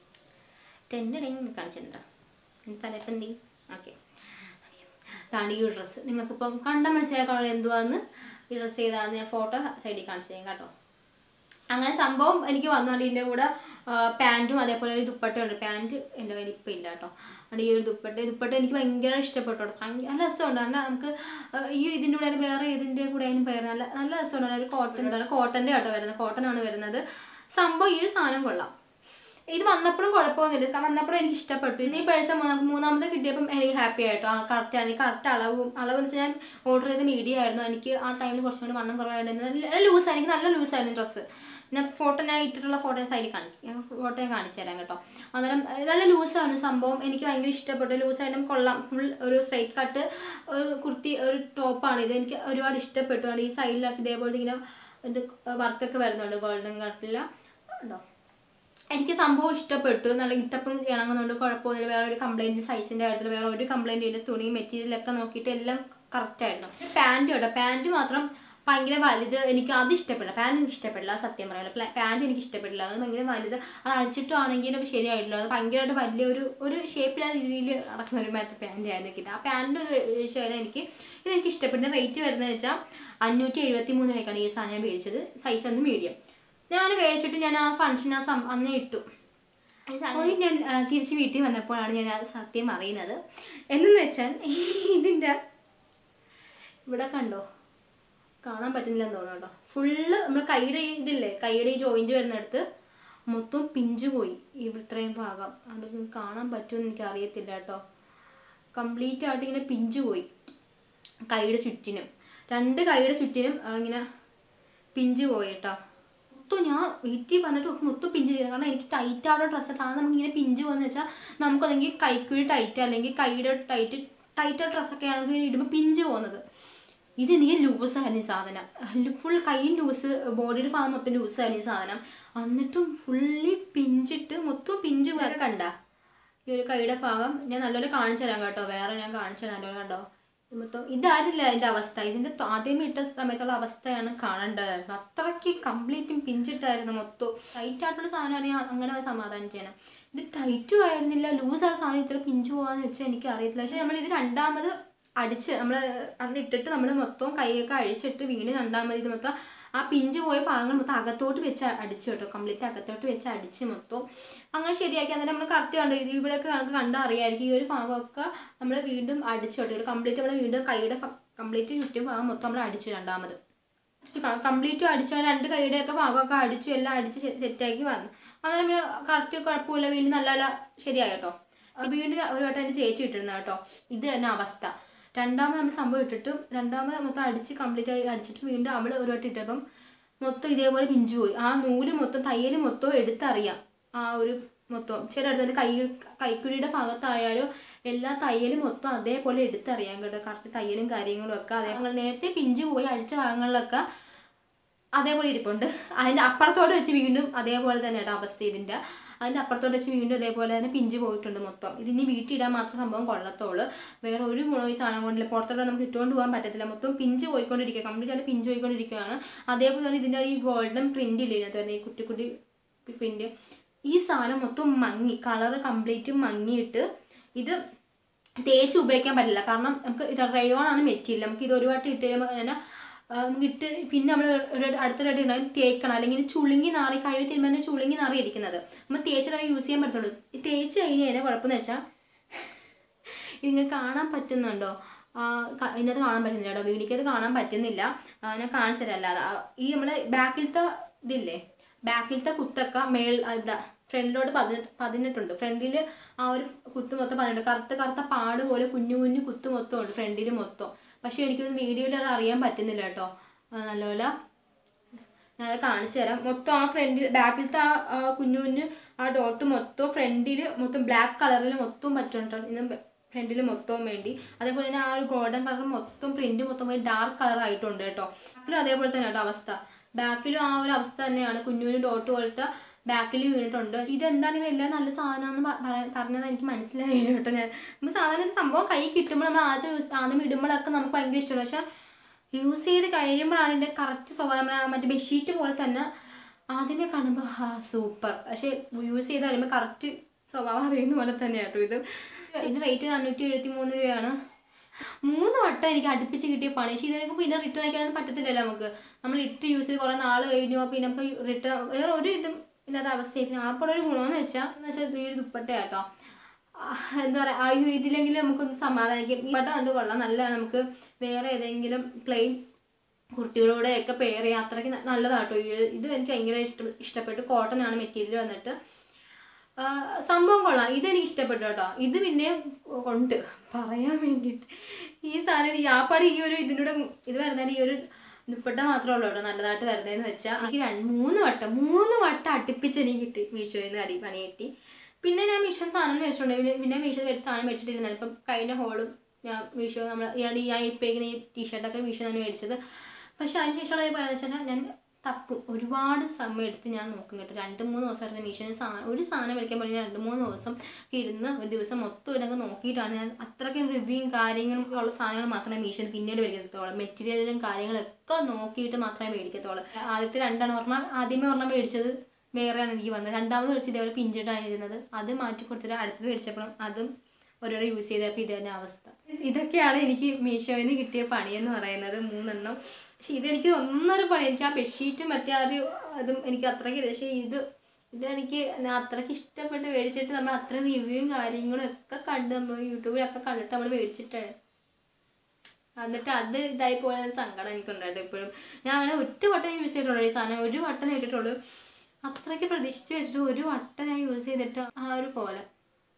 ടെൻ്റെ ഇടയിൽ കാണിച്ചിട്ടുണ്ടോ എൻ്റെ തലപ്പന്തി ഓക്കെ ഇതാണ് ഈ ഡ്രസ്സ് നിങ്ങൾക്കിപ്പം കണ്ട മനസ്സിലാക്കാനുള്ള എന്തുവാന്ന് ഈ ഡ്രസ്സ് ചെയ്താന്ന് ഞാൻ ഫോട്ടോ സൈഡിൽ കാണിച്ചു തരാം കേട്ടോ അങ്ങനെ സംഭവം എനിക്ക് വന്നുകൊണ്ട് ഇതിൻ്റെ കൂടെ പാൻറ്റും അതേപോലെ ഒരു ദുപ്പട്ടയുണ്ട് പാൻറ്റ് എൻ്റെ കയ്യിൽ ഇപ്പം ഇല്ല കേട്ടോ അതുകൊണ്ട് ഈ ഒരു ദുപ്പട്ട ഈ ദുപ്പട്ട എനിക്ക് ഭയങ്കര ഇഷ്ടപ്പെട്ടു കേട്ടോ ഭയങ്കര നല്ല രസമുണ്ട് കാരണം നമുക്ക് ആ, ഈ ഇതിൻ്റെ കൂടെ വേറെ ഇതിൻ്റെ കൂടെ അതിന് പേര് നല്ല നല്ല രസമുണ്ട് ഒരു കോട്ടൺ ഉണ്ട് കോട്ടൻ്റെ കേട്ടോ വരുന്നത് കോട്ടൺ ആണ് വരുന്നത് സംഭവം ഈ ഒരു സാധനം കൊള്ളാം ഇത് വന്നപ്പോഴും കുഴപ്പമൊന്നുമില്ല കാരണം വന്നപ്പോഴും എനിക്ക് ഇഷ്ടപ്പെട്ടു ഇനി പഴിച്ച മൂന്നാമത് കിട്ടിയപ്പം എനിക്ക് ഹാപ്പി ആയിട്ടോ ആ കറക്റ്റ് ആണ് കറക്റ്റ് അളവും അളവ് എന്ന് വെച്ചാൽ ഞാൻ ഓർഡർ ചെയ്ത മീഡിയം ആയിരുന്നു എനിക്ക് ആ ടൈമിൽ കുറച്ചും കൂടി വണ്ണം കുറവായിരുന്നു നല്ല ലൂസ് എനിക്ക് നല്ല ലൂസായിരുന്നു ഡ്രസ്സ് ഞാൻ ഫോട്ടോ ഞാൻ ഇട്ടിട്ടുള്ള ഫോട്ടോ ഞാൻ സൈഡിൽ കാണിക്കും ഫോട്ടോ ഞാൻ കാണിച്ചു തരാം കേട്ടോ അന്നേരം ഏഹ്, നല്ല ലൂസാണ് സംഭവം എനിക്ക് ഭയങ്കര ഇഷ്ടപ്പെട്ടു ലൂസായിട്ടും കൊള്ളാം ഫുൾ ഒരു സ്ട്രൈറ്റ് കട്ട് ഒരു കുർത്തി ഒരു ടോപ്പാണ് ഇത് എനിക്ക് ഒരുപാട് ഇഷ്ടപ്പെട്ടു അതുകൊണ്ട് ഈ സൈഡിലാക്കി ഇതേപോലെ ഇങ്ങനെ ഇത് വർക്കൊക്കെ വരുന്നുണ്ട് ഗോൾഡൻ കളറില്ല ഉണ്ടോ എനിക്ക് സംഭവം ഇഷ്ടപ്പെട്ടു നല്ല ഇട്ടപ്പം ഇണങ്ങുന്നുണ്ട് കുഴപ്പമൊന്നുമില്ല വേറെ ഒരു കംപ്ലൈൻറ്റ് സൈസിൻ്റെ കാര്യത്തിൽ വേറെ ഒരു കംപ്ലൈൻറ്റ് ഇല്ല തുണി മെറ്റീരിയലൊക്കെ നോക്കിയിട്ട് എല്ലാം കറക്റ്റായിരുന്നു പാൻറ്റ് കേട്ടോ പാൻറ്റ് മാത്രം ഭയങ്കര വലുത് എനിക്ക് അത് ഇഷ്ടപ്പെടില്ല പാൻറ്റ് എനിക്ക് ഇഷ്ടപ്പെടില്ല സത്യം പറയാനുള്ള പാൻറ്റ് എനിക്ക് ഇഷ്ടപ്പെടില്ല അത് ഭയങ്കര വലുത് അത് അടിച്ചിട്ടാണെങ്കിലും ശരിയായിട്ടില്ല അത് ഭയങ്കരമായിട്ട് വലിയൊരു ഒരു ഷേപ്പിലാത്ത രീതിയിൽ നടക്കുന്ന ഒരു മാറ്റ പാൻറ്റ് ആയിരുന്നു കിട്ടുക ആ പാൻറ്റ് ശരി എനിക്ക് ഇതെനിക്ക് ഇഷ്ടപ്പെടുന്ന റേറ്റ് വരുന്നത് വെച്ചാൽ അഞ്ഞൂറ്റി എഴുപത്തി മൂന്ന് രൂപയ്ക്കാണ് ഈ സാധനം ഞാൻ മേടിച്ചത് സൈസ് ഒന്ന് മീഡിയം ഞാൻ മേടിച്ചിട്ട് ഞാൻ ആ ഫംഗ്ഷൻ ആ സം അന്ന് ഇട്ടു പോയി ഞാൻ ആ, തിരിച്ച് വീട്ടിൽ വന്നപ്പോഴാണ് ഞാൻ ആ സത്യം അറിയുന്നത് എന്നെന്ന് വെച്ചാൽ ഇതിൻ്റെ ഇവിടെ കണ്ടോ കാണാൻ പറ്റുന്നില്ലെന്ന് തോന്നുന്നു കേട്ടോ ഫുള്ള് നമ്മൾ കൈയുടെ ഈ ഇതില്ലേ കൈയുടെ ഈ ജോയിൻറ്റ് വരുന്നിടത്ത് മൊത്തം പിഞ്ച് പോയി ഈ ഇത്രയും ഭാഗം അതുകൊണ്ട് നിങ്ങൾക്ക് കാണാൻ പറ്റുമെന്ന് എനിക്ക് അറിയത്തില്ല കേട്ടോ കംപ്ലീറ്റ് ആയിട്ട് ഇങ്ങനെ പിഞ്ച് പോയി കൈയുടെ ചുറ്റിനും രണ്ട് കൈയുടെ ചുറ്റിനും ആ, ഇങ്ങനെ പിഞ്ച് പോയി കേട്ടോ മൊത്തം ഞാൻ വീട്ടിൽ വന്നിട്ട് ഒക്കെ മൊത്തം പിഞ്ച് ചെയ്തത് കാരണം എനിക്ക് ടൈറ്റ് ആവുന്ന ഡ്രസ്സ് കാരണം നമുക്ക് ഇങ്ങനെ പിഞ്ച് പോകുന്ന വെച്ചാൽ നമുക്കല്ലെങ്കിൽ കൈക്കുഴി ടൈറ്റ് അല്ലെങ്കിൽ കൈയുടെ ടൈറ്റ് ടൈറ്റ് ഡ്രസ്സൊക്കെ ആണെങ്കിൽ ഇടുമ്പോൾ പിഞ്ച് പോകുന്നത് ഇതെനിക്ക് ലൂസായിരുന്നു ഈ സാധനം ഫുൾ കൈയും ലൂസ് ബോഡിയുടെ ഭാഗം മൊത്തം ലൂസായിരുന്നു ഈ സാധനം എന്നിട്ടും ഫുള്ളി പിഞ്ചിട്ട് മൊത്തം പിഞ്ച് പോലെ കണ്ട ഈ ഒരു കൈയുടെ ഭാഗം ഞാൻ നല്ലപോലെ കാണിച്ചു തരാം കേട്ടോ വേറെ ഞാൻ കാണിച്ചു തരാം നല്ലപോലെ കണ്ടോ ഇത് മൊത്തം ഇതായിരുന്നില്ല അതിൻ്റെ അവസ്ഥ ഇതിൻ്റെ ത- ആദ്യമേ ഇട്ട സമയത്തുള്ള അവസ്ഥയാണ് കാണേണ്ടത് അത്രയ്ക്ക് കംപ്ലീറ്റും പിഞ്ചിട്ടായിരുന്നു മൊത്തം ടൈറ്റ് ആയിട്ടുള്ള സാധനമാണെങ്കിൽ അങ്ങനെ സമാധാനം ചെയ്യണം ഇത് ടൈറ്റും ആയിരുന്നില്ല ലൂസായ സാധനം ഇത്ര പിഞ്ച് പോകാന്ന് വെച്ചാൽ എനിക്ക് അറിയത്തില്ല പക്ഷേ നമ്മൾ ഇത് രണ്ടാമത് അടിച്ച് നമ്മൾ അന്ന് ഇട്ടിട്ട് നമ്മൾ മൊത്തം കൈയൊക്കെ അഴിച്ചിട്ട് വീണ് രണ്ടാമത് ഇത് മൊത്തം ആ പിഞ്ച് പോയ ഭാഗങ്ങൾ മൊത്തം അകത്തോട്ട് വെച്ച് അടിച്ചു കേട്ടോ കംപ്ലീറ്റ് അകത്തോട്ട് വെച്ച് അടിച്ച് മൊത്തം അങ്ങനെ ശരിയാക്കി അന്നേരം നമ്മൾ കറക്റ്റ് കണ്ടു ഇത് ഇവിടെയൊക്കെ നമുക്ക് കണ്ടാൽ അറിയാമായിരിക്കും ഈ ഒരു ഭാഗമൊക്കെ നമ്മൾ വീണ്ടും അടിച്ചു കേട്ടോ കംപ്ലീറ്റ് നമ്മൾ വീണ്ടും കൈയുടെ കംപ്ലീറ്റ് ചുറ്റും ഭാഗം മൊത്തം നമ്മൾ അടിച്ചു രണ്ടാമത് കംപ്ലീറ്റ് അടിച്ച രണ്ട് കൈയുടെയൊക്കെ ഭാഗമൊക്കെ അടിച്ചു എല്ലാം അടിച്ച് സെറ്റാക്കി വന്നു അങ്ങനെ പിന്നെ കറക്റ്റ് കുഴപ്പമില്ല വീണ്ടും നല്ല നല്ല ശരിയായി കേട്ടോ വീണ്ടും ഒരു വട്ടം എൻ്റെ ചേച്ചി ഇട്ടിരുന്ന കേട്ടോ ഇത് തന്നെ അവസ്ഥ രണ്ടാമത് നമ്മൾ സംഭവം ഇട്ടിട്ട് രണ്ടാമത് മൊത്തം അടിച്ച് കംപ്ലീറ്റ് ആയി അടിച്ചിട്ട് വീണ്ടും അവൾ ഒരു വട്ടം ഇട്ടപ്പം മൊത്തം ഇതേപോലെ പിഞ്ചു പോയി ആ നൂല് മൊത്തം തയ്യൽ മൊത്തം എടുത്തറിയാം ആ ഒരു മൊത്തം ചിലയിടത്ത് കൈ കൈക്കുഴിയുടെ ഭാഗത്തായാലും എല്ലാ തയ്യലും മൊത്തം അതേപോലെ എടുത്തറിയാം കേട്ടോ കറക്റ്റ് തയ്യലും കാര്യങ്ങളും ഒക്കെ അതേപോലെ നേരത്തെ പിഞ്ചു പോയി അടിച്ച ഭാഗങ്ങളിലൊക്കെ അതേപോലെ ഇരിപ്പുണ്ട് അതിൻ്റെ അപ്പുറത്തോട്ട് വെച്ച് വീണ്ടും അതേപോലെ തന്നെ കേട്ടോ അവസ്ഥ ഇതിൻ്റെ അതിൻ്റെ അപ്പുറത്തോട്ട് വെച്ച് വീണ്ടും അതേപോലെ തന്നെ പിഞ്ച് പോയിട്ടുണ്ട് മൊത്തം ഇതിനി വീട്ടിലിടാൻ മാത്രം സംഭവം കൊള്ളത്തുള്ളൂ വേറെ ഒരു ഗുണവും ഈ സാധനം കൊണ്ടില്ല പുറത്തോട്ട് നമുക്ക് ഇട്ടുകൊണ്ട് പോകാൻ പറ്റത്തില്ല മൊത്തം പിഞ്ച് പോയിക്കൊണ്ടിരിക്കുക കംപ്ലീറ്റ് ആയിട്ട് പിഞ്ച് പോയിക്കൊണ്ടിരിക്കുകയാണ് അതേപോലെ തന്നെ ഇതിൻ്റെ ഈ ഗോൾഡൻ പ്രിൻ്റ് ഇല്ലേ ഇതിനകത്ത് വരുന്ന ഈ കുട്ടി കുട്ടി പ്രിൻ്റ് ഈ സാധനം മൊത്തം മങ്ങി കളറ് കംപ്ലീറ്റ് മങ്ങിയിട്ട് ഇത് തേച്ച് ഉപയോഗിക്കാൻ പറ്റില്ല കാരണം നമുക്ക് ഇത് റയോൺ ആണ് മെറ്റീരിയൽ നമുക്ക് ഇത് ഒരു വട്ടം ഇട്ട് കഴിയുമ്പോൾ തന്നെ ആ, നമുക്ക് ഇട്ട് പിന്നെ നമ്മൾ അടുത്തൊരു അടി ഉണ്ടാകും തേക്കണം അല്ലെങ്കിൽ ചുളുങ്ങി നാറി കഴുകി തിരുമ്പോൾ ചുളുങ്ങി നാറി ഇരിക്കുന്നത് നമ്മൾ തേച്ചിട്ട് യൂസ് ചെയ്യാൻ പറ്റത്തുള്ളൂ ഈ തേച്ച് കഴിഞ്ഞ് കഴിഞ്ഞാൽ കുഴപ്പമെന്ന് വെച്ചാൽ ഇതിങ്ങനെ കാണാൻ പറ്റുന്നുണ്ടോ ആ, ക- ഇതിനകത്ത് കാണാൻ പറ്റുന്നില്ല കേട്ടോ വീടിക്കത് കാണാൻ പറ്റുന്നില്ല ആ, ഞാൻ കാണിച്ചു തരാം അല്ലാതെ ആ, ഈ നമ്മുടെ ബാക്കിലത്തെ ഇതില്ലേ ബാക്കിലത്തെ കുത്തൊക്കെ മേൾ ആ, ഇവിടെ ഫ്രണ്ടിലോട്ട് പതിനെ പതിനെട്ടുണ്ട് ഫ്രണ്ടിൽ ആ ഒരു കുത്ത് മൊത്തം പതിനെട്ട് കറുത്ത കറുത്ത പാട് പോലെ കുഞ്ഞു കുഞ്ഞു കുത്ത് മൊത്തം ഉണ്ട് ഫ്രണ്ടിൽ മൊത്തം പക്ഷേ എനിക്കൊന്നും വീഡിയോയിൽ അത് അറിയാൻ പറ്റുന്നില്ല കേട്ടോ ആ, നല്ലപോലെ ഞാനത് കാണിച്ചു തരാം മൊത്തം ആ ഫ്രണ്ടിൽ ബാക്കിലത്തെ ആ ആ കുഞ്ഞു കുഞ്ഞു ആ ഡോട്ട് മൊത്തം ഫ്രണ്ടിൽ മൊത്തം ബ്ലാക്ക് കളറിൽ മൊത്തം പറ്റുന്നുണ്ട് ഇന്ന് ഫ്രണ്ടിൽ മൊത്തവും വേണ്ടി അതേപോലെ തന്നെ ആ ഒരു ഗോൾഡൻ കളർ മൊത്തം പ്രിന്റ് മൊത്തം പോയി ഡാർക്ക് കളർ ആയിട്ടുണ്ട് കേട്ടോ ബാക്കിലും അതേപോലെ തന്നെ കേട്ടോ അവസ്ഥ ബാക്കിലും ആ ഒരു അവസ്ഥ തന്നെയാണ് കുഞ്ഞു കുഞ്ഞു ഡോട്ട് പോലത്തെ ബാക്കിൽ വീണിട്ടുണ്ട് ഇതെന്താണ് ഇവയെല്ലാം നല്ല സാധനമെന്ന് പ- പറ- പറഞ്ഞത് എനിക്ക് മനസ്സിലായില്ല കേട്ടോ ഞാൻ നമുക്ക് സാധാരണ ഇത് സംഭവം കൈ കിട്ടുമ്പോൾ നമ്മൾ ആദ്യം use- ആദ്യം ഇടുമ്പോഴൊക്കെ നമുക്ക് ഭയങ്കര ഇഷ്ടമാണ് പക്ഷെ യൂസ് ചെയ്ത് കഴിയുമ്പോഴാണ് ഇതിൻ്റെ കറക്റ്റ് സ്വഭാവം നമ്മുടെ ആ മറ്റേ ബെഡ്ഷീറ്റ് പോലെ തന്നെ ആദ്യമേ കാണുമ്പോൾ ആ സൂപ്പർ പക്ഷേ യൂസ് ചെയ്ത് കഴിയുമ്പോൾ കറക്റ്റ് സ്വഭാവം അറിയുന്ന പോലെ തന്നെയാണ് കേട്ടോ ഇത് ഇതിന് റേറ്റ് നാനൂറ്റി എഴുപത്തി മൂന്ന് രൂപയാണ് മൂന്ന് വട്ടം എനിക്ക് അടുപ്പിച്ച് കിട്ടിയ പണി പക്ഷേ ഇതിനൊക്കെ പിന്നെ റിട്ടേൺ അയക്കാനൊന്നും പറ്റത്തില്ലല്ലോ നമുക്ക് നമ്മൾ ഇട്ട് യൂസ് ചെയ്ത് കുറേ നാൾ കഴിഞ്ഞു പിന്നെ നമുക്ക് റിട്ടേൺ വേറെ ഒരു ഇതും ഇല്ലാത്ത അവസ്ഥയായി പിന്നെ ആപ്പോൾ ഒരു ഗുണമെന്ന് വെച്ചാൽ എന്ന് വെച്ചാൽ ഈ ഒരു ദുപ്പട്ട കേട്ടോ ആ, എന്താ പറയുക ആ ഒരു ഇതിലെങ്കിലും നമുക്കൊന്ന് സമാധാനിക്കും ഈ വട്ടം കണ്ട് കൊള്ളാം നല്ലതാണ് നമുക്ക് വേറെ ഏതെങ്കിലും പ്ലെയിൻ കുർത്തികളോടെ ഒക്കെ പെയർ ചെയ്യാം അത്രയ്ക്ക് ന- നല്ലതാട്ടോ ഈ ഇത് എനിക്ക് ഭയങ്കര ഇഷ്ട ഇഷ്ടപ്പെട്ടു കോട്ടൺ ആണ് മെറ്റീരിയൽ വന്നിട്ട് ആ, സംഭവം കൊള്ളാം ഇതെനിക്ക് ഇഷ്ടപ്പെട്ടു കേട്ടോ ഇത് പിന്നെ കൊണ്ട് പറയാൻ വേണ്ടിയിട്ട് ഈ സാധനം ഈ ആപ്പാട് ഈ ഒരു ഇതിൻ്റെ കൂടെ ഇത് വരുന്നതിന് ഈ ഒരു ദുപ്പട്ട മാത്രമേ ഉള്ളൂ കേട്ടോ നല്ലതായിട്ട് വരുന്നതെന്ന് വെച്ചാൽ എനിക്ക് രണ്ട് മൂന്ന് വട്ടം മൂന്ന് വട്ടം അടുപ്പിച്ച് എനിക്ക് കിട്ടി മീഷോയിൽ നിന്ന് അടി പണി കിട്ടി പിന്നെ ഞാൻ മീഷോ സാധനം മേടിച്ചിട്ടുണ്ട് പിന്നെ പിന്നെ മീഷോ മേടിച്ച സാധനം മേടിച്ചിട്ടില്ല ഇപ്പം കഴിഞ്ഞ ഹോളും ഞാൻ മീഷോ നമ്മൾ ഞാൻ ഈ ഞാൻ ഇപ്പോഴേക്കുന്ന ഈ ടീഷർട്ടൊക്കെ മീഷോ തന്നെ മേടിച്ചത് പക്ഷെ അതിന് ശേഷമുള്ള പറയുന്നത് വെച്ചാൽ ഞാൻ തപ്പും ഒരുപാട് സമയം എടുത്ത് ഞാൻ നോക്കും കേട്ടോ രണ്ട് മൂന്ന് ദിവസം എടുത്ത് മീഷോയിൽ സാധനം ഒരു സാധനം മേടിക്കാൻ പറഞ്ഞാൽ രണ്ട് മൂന്ന് ദിവസം ഇരുന്ന് ഒരു ദിവസം മൊത്തം ഇതിനൊക്കെ നോക്കിയിട്ടാണ് ഞാൻ അത്രയ്ക്കും റിവ്യൂയും കാര്യങ്ങളും ഒക്കെ ഉള്ള സാധനങ്ങൾ മാത്രമേ മീഷോയിൽ പിന്നീട് മേടിക്കത്തുള്ളൂ മെറ്റീരിയലും കാര്യങ്ങളൊക്കെ നോക്കിയിട്ട് മാത്രമേ മേടിക്കത്തുള്ളൂ ആദ്യത്തെ രണ്ടെണ്ണം ഒരെണ്ണം ആദ്യമേ ഒരെണ്ണം മേടിച്ചത് വേറെയാണ് എനിക്ക് വന്നത് രണ്ടാമത് മേടിച്ചത് ഇതേപോലെ പിഞ്ചിട്ടാണ് ഇരുന്നത് അത് മാറ്റി കൊടുത്തിട്ട് അടുത്തത് മേടിച്ചപ്പോഴും അതും ഓരോരോ യൂസ് ചെയ്തപ്പോൾ ഇത് തന്നെ അവസ്ഥ ഇതൊക്കെയാണ് എനിക്ക് മീഷോയിൽ നിന്ന് കിട്ടിയ പണിയെന്ന് പറയുന്നത് മൂന്നെണ്ണം പക്ഷെ ഇതെനിക്ക് ഒന്നര പണി എനിക്ക് ആ ബെഡ്ഷീറ്റും മറ്റേ ആ ഒരു അതും എനിക്ക് അത്രയ്ക്ക് ഇത് പക്ഷേ ഇത് ഇതെനിക്ക് ഞാൻ അത്രയ്ക്ക് ഇഷ്ടപ്പെട്ട് മേടിച്ചിട്ട് നമ്മൾ അത്ര റിവ്യൂവും കാര്യങ്ങളും ഒക്കെ കണ്ട് നമ്മൾ യൂട്യൂബിലൊക്കെ കണ്ടിട്ട് നമ്മൾ മേടിച്ചിട്ടാണ് എന്നിട്ട് അത് ഇതായി പോയ സങ്കടം എനിക്കുണ്ടായിട്ട് ഇപ്പോഴും ഞാൻ അങ്ങനെ ഒറ്റ വട്ടം യൂസ് ചെയ്തിട്ടുള്ളൂ ഈ സാധനം ഒരു വട്ടം ഇട്ടിട്ടുള്ളൂ അത്രയ്ക്ക് പ്രതീക്ഷിച്ച് വെച്ചിട്ട് ഒരു വട്ടം ഞാൻ യൂസ് ചെയ്തിട്ട് ആ ഒരു കോലം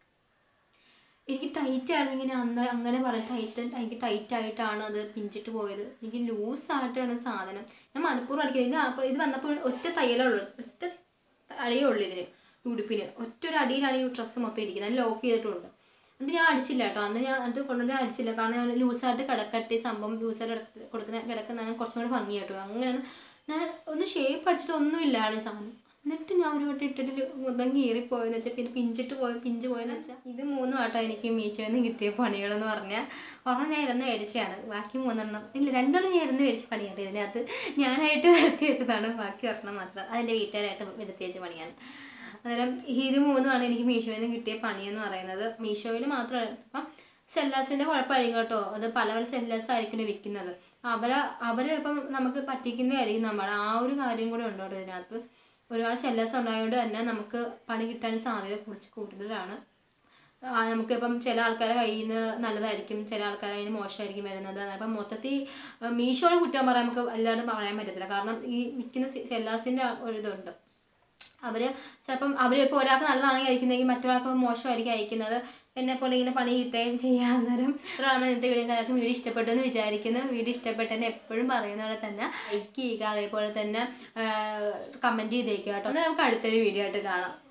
എനിക്ക് ടൈറ്റ് ആയിരുന്നെങ്കിൽ ഞാൻ അന്ന് അങ്ങനെ പറയാം ടൈറ്റ് എനിക്ക് ടൈറ്റ് ആയിട്ടാണ് അത് പിഞ്ചിട്ട് പോയത് എനിക്ക് ലൂസായിട്ടാണ് സാധനം ഞാൻ മനഃപൂർവ്വം അടിക്കുന്നത് ഇത് അപ്പോൾ ഇത് വന്നപ്പോൾ ഒറ്റ തയ്യലുള്ളൂ ഒറ്റ അടിയേ ഉള്ളൂ ഇതിന് ഉടുപ്പിന് ഒറ്റ ഒരു അടിയിലാണ് ഈ ഡ്രസ്സ് മൊത്തം ഇരിക്കുന്നത് ഞാൻ ലോക്ക് ചെയ്തിട്ടുണ്ട് എന്നിട്ട് ഞാൻ അടിച്ചില്ല കേട്ടോ അന്ന് ഞാൻ എന്നിട്ട് കൊണ്ടുവന്ന് ഞാൻ അടിച്ചില്ല കാരണം ഞാൻ ലൂസായിട്ട് കിടക്കട്ടെ ഈ സംഭവം ലൂസായിട്ട് കിടക്ക- കൊടുക്കുന്ന കിടക്കുന്ന കുറച്ചും കൂടെ ഭംഗി കേട്ടോ അങ്ങനെയാണ് ഞാൻ ഒന്ന് ഷേപ്പ് അടിച്ചിട്ട് ഒന്നുമില്ലാണ് ഈ സാധനം എന്നിട്ട് ഞാൻ ഒരു വട്ടം ഇട്ടിട്ട് മുതം കീറിപ്പോയെന്ന് വെച്ചാൽ പിന്നെ പിഞ്ചിട്ട് പോയി പിഞ്ച് പോയെന്ന് വെച്ചാൽ ഇത് മൂന്ന് വട്ടം എനിക്ക് മീശോയിൽ നിന്ന് കിട്ടിയ പണികളെന്ന് പറഞ്ഞാൽ ഒരെണ്ണം ഞാൻ ഇരുന്ന് മേടിച്ചതാണ് ബാക്കി മൂന്നെണ്ണം ഇല്ല രണ്ടെണ്ണം ഞാൻ ഇരുന്ന് മേടിച്ച പണിയാണ് ഇതിനകത്ത് ഞാനായിട്ട് വരുത്തി വെച്ചതാണ് ബാക്കി ഒരെണ്ണം മാത്രം അതെൻ്റെ വീട്ടുകാരായിട്ട് വരുത്തി വെച്ച പണിയാണ് അന്നേരം ഇത് മൂന്നുമാണ് എനിക്ക് മീഷോയിൽ നിന്ന് കിട്ടിയ പണിയെന്ന് പറയുന്നത് മീഷോയിൽ മാത്രമല്ല ഇപ്പം സെല്ലാസിൻ്റെ കുഴപ്പമായിരിക്കും കേട്ടോ അത് പല പല സെല്ലാസ് ആയിരിക്കും വിൽക്കുന്നത് അവരെ അവരെ ഇപ്പം നമുക്ക് പറ്റിക്കുന്നതായിരിക്കും നമ്മൾ ആ ഒരു കാര്യം കൂടെ ഉണ്ട് കേട്ടോ ഇതിനകത്ത് ഒരുപാട് സെല്ലേഴ്സ് ഉണ്ടായതുകൊണ്ട് തന്നെ നമുക്ക് പണി കിട്ടാൻ സാധ്യത കുറച്ച് കൂടുതലാണ് ആ, നമുക്കിപ്പം ചില ആൾക്കാരെ കയ്യിൽ നിന്ന് നല്ലതായിരിക്കും ചില ആൾക്കാരെ കയ്യിൽ നിന്ന് മോശമായിരിക്കും വരുന്നത് അപ്പം മൊത്തത്തിൽ മീഷോനെ കുറ്റം പറയാൻ നമുക്ക് അല്ലാണ്ട് പറയാൻ പറ്റത്തില്ല കാരണം ഈ വിൽക്കുന്ന സെല്ലാസിൻ്റെ ഒരു ഇതുണ്ട് അവർ ചിലപ്പം അവർ ഇപ്പോൾ ഒരാൾക്ക് നല്ലതാണെങ്കിൽ അയക്കുന്നതെങ്കിൽ മറ്റൊരാൾക്ക് മോശമായിരിക്കും അയക്കുന്നത് എന്നെ പോലെ ഇങ്ങനെ പണി കിട്ടുകയും ചെയ്യാൻ നേരം ഇത്രയാണ് ഇന്നത്തെ വീഡിയോ എല്ലാവർക്കും വീഡിയോ ഇഷ്ടപ്പെട്ടു എന്ന് വിചാരിക്കുന്നു വീഡിയോ ഇഷ്ടപ്പെട്ടെന്നെ എപ്പോഴും പറയുന്ന പോലെ തന്നെ ലൈക്ക് ചെയ്യുക അതേപോലെ തന്നെ കമൻറ്റ് ചെയ്തേക്കുക കേട്ടോ എന്നാൽ നമുക്ക് അടുത്തൊരു വീഡിയോ ആയിട്ട് കാണാം